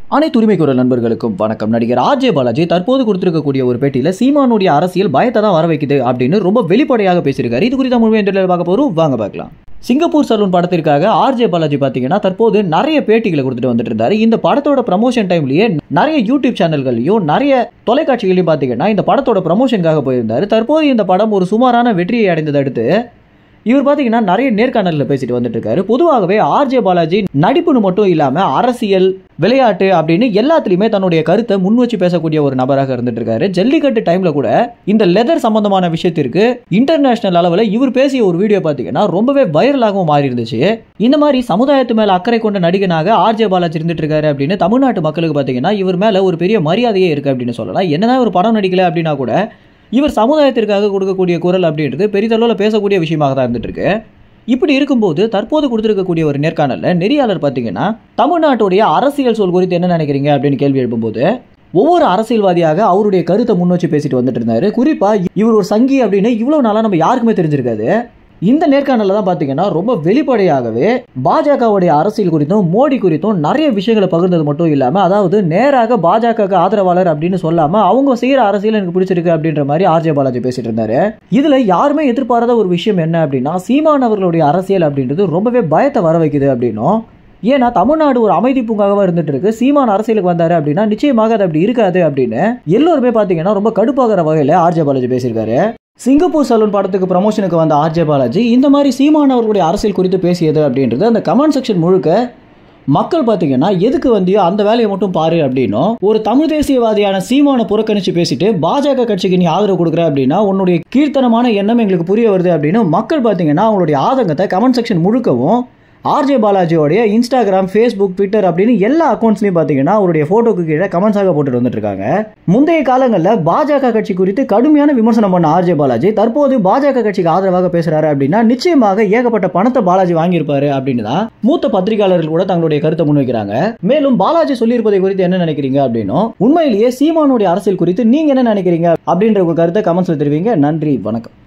அனைத்து உரிமை குரல் நண்பர்களுக்கும் வணக்கம் நடிகர் ஆர்ஜே பாலாஜி தற்போது கொடுத்திருக்கக்கூடிய ஒரு பேட்டியில சீமானுடைய அரசியல் பயத்தை தான் வர வைக்குது அப்படின்னு ரொம்ப வெளிப்படையாக பேசியிருக்காரு இது குறித்த முழுமையாக இந்த பார்க்க போறோம் வாங்க பார்க்கலாம் சிங்கப்பூர் சலூன் படத்திற்காக ஆர்ஜே பாலாஜி பார்த்தீங்கன்னா தற்போது நிறைய பேட்டிகளை கொடுத்துட்டு வந்துட்டு இருந்தாரு இந்த படத்தோட ப்ரமோஷன் டைம்லயே நிறைய யூடியூப் சேனல்களையும் நிறைய தொலைக்காட்சிகளையும் பார்த்தீங்கன்னா இந்த படத்தோட ப்ரமோஷனுக்காக போயிருந்தாரு தற்போது இந்த படம் ஒரு சுமாரான வெற்றியை அடைந்ததை அடுத்து இவர் பார்த்தீங்கன்னா நிறைய நேர்காணலில் பேசிட்டு வந்துட்டு இருக்காரு பொதுவாகவே ஆர்ஜே பாலாஜி நடிப்புன்னு மட்டும் இல்லாமல் அரசியல் விளையாட்டு அப்படின்னு எல்லாத்துலேயுமே தன்னுடைய கருத்தை முன் வச்சு பேசக்கூடிய ஒரு நபராக இருந்துட்டு இருக்காரு ஜல்லிக்கட்டு டைமில் கூட இந்த லெதர் சம்பந்தமான விஷயத்திற்கு இன்டர்நேஷனல் அளவில் இவர் பேசிய ஒரு வீடியோ பார்த்தீங்கன்னா ரொம்பவே வைரலாகவும் மாறி இருந்துச்சு இந்த மாதிரி சமுதாயத்து மேலே அக்கறை கொண்ட நடிகனாக ஆர்ஜே பாலாஜி இருந்துட்டு இருக்காரு அப்படின்னு தமிழ்நாட்டு மக்களுக்கு பார்த்தீங்கன்னா இவர் மேலே ஒரு பெரிய மரியாதையே இருக்கு அப்படின்னு சொல்லலாம் என்னதான் ஒரு படம் நடிக்கல அப்படின்னா கூட இவர் சமுதாயத்திற்காக கொடுக்கக்கூடிய குரல் அப்படின்றது பெரிதளவில் பேசக்கூடிய விஷயமாக தான் இருந்துட்டு இருக்கு இப்படி இருக்கும்போது தற்போது கொடுத்துருக்கக்கூடிய ஒரு நேர்காணலில் நெறியாளர் பார்த்தீங்கன்னா தமிழ்நாட்டுடைய அரசியல் சொல் குறித்து என்ன நினைக்கிறீங்க அப்படின்னு கேள்வி எழுப்பும்போது ஒவ்வொரு அரசியல்வாதியாக அவருடைய கருத்தை முன் வச்சு பேசிட்டு வந்துட்டு இருந்தாரு குறிப்பா இவர் ஒரு சங்கி அப்படின்னு இவ்வளவு நாளா நம்ம யாருக்குமே தெரிஞ்சிருக்காது இந்த நேர்காணலில் தான் பார்த்தீங்கன்னா ரொம்ப வெளிப்படையாகவே பாஜகவுடைய அரசியல் குறித்தும் மோடி குறித்தும் நிறைய விஷயங்களை பகிர்ந்தது மட்டும் இல்லாமல் அதாவது நேராக பாஜக ஆதரவாளர் அப்படின்னு சொல்லாமல் அவங்க செய்கிற அரசியல் எனக்கு பிடிச்சிருக்கு அப்படின்ற மாதிரி ஆர்ஜே பாலாஜி பேசிட்டு இருந்தாரு இதில் யாருமே எதிர்பாராத ஒரு விஷயம் என்ன அப்படின்னா சீமான் அவர்களுடைய அரசியல் அப்படின்றது ரொம்பவே பயத்தை வர வைக்குது அப்படின்னும் ஏன்னா தமிழ்நாடு ஒரு அமைதி பூங்காகவா இருந்துட்டு இருக்கு சீமான் அரசியலுக்கு வந்தாரு அப்படின்னா நிச்சயமாக அது அப்படி இருக்காது அப்படின்னு எல்லோருமே பார்த்தீங்கன்னா ரொம்ப கடுப்பாகிற வகையில் ஆர்ஜே பாலாஜி பேசியிருக்காரு சிங்கப்பூர் சலூன் படத்துக்கு ப்ரமோஷனுக்கு வந்த ஆர்ஜே பாலாஜி இந்த மாதிரி சீமான் அவர்களுடைய அரசியல் குறித்து பேசியது அப்படின்றது அந்த கமெண்ட் செக்ஷன் முழுக்க மக்கள் பார்த்தீங்கன்னா எதுக்கு வந்தியோ அந்த வேலையை மட்டும் பாரு அப்படின்னும் ஒரு தமிழ் தேசியவாதியான சீமானை புறக்கணிச்சு பேசிட்டு பாஜக கட்சிக்கு நீ ஆதரவு கொடுக்குற அப்படின்னா உன்னுடைய கீர்த்தனமான எண்ணம் எங்களுக்கு புரிய வருது அப்படின்னு மக்கள் பார்த்தீங்கன்னா அவங்களுடைய ஆதங்கத்தை கமெண்ட் செக்ஷன் முழுக்கவும் ஆர்ஜே பாலாஜியோடைய இன்ஸ்டாகிராம் ஃபேஸ்புக் ட்விட்டர் அப்படின்னு எல்லா அக்கௌண்ட்ஸ்லையும் பார்த்தீங்கன்னா அவருடைய ஃபோட்டோக்கு கீழே கமெண்ட்ஸாக போட்டுட்டு வந்துட்டு இருக்காங்க முந்தைய காலங்களில் பாஜக கட்சி குறித்து கடுமையான விமர்சனம் பண்ண ஆர்ஜே பாலாஜி தற்போது பாஜக கட்சிக்கு ஆதரவாக பேசுறாரு அப்படின்னா நிச்சயமாக ஏகப்பட்ட பணத்தை பாலாஜி வாங்கியிருப்பாரு அப்படின்னு தான் மூத்த பத்திரிகையாளர்கள் கூட தங்களுடைய கருத்தை முன்வைக்கிறாங்க மேலும் பாலாஜி சொல்லியிருப்பதை குறித்து என்ன நினைக்கிறீங்க அப்படின்னும் உண்மையிலேயே சீமானுடைய அரசியல் குறித்து நீங்க என்ன நினைக்கிறீங்க அப்படின்ற உங்க கருத்தை கமெண்ட்ஸ்ல தெரிவிங்க நன்றி வணக்கம்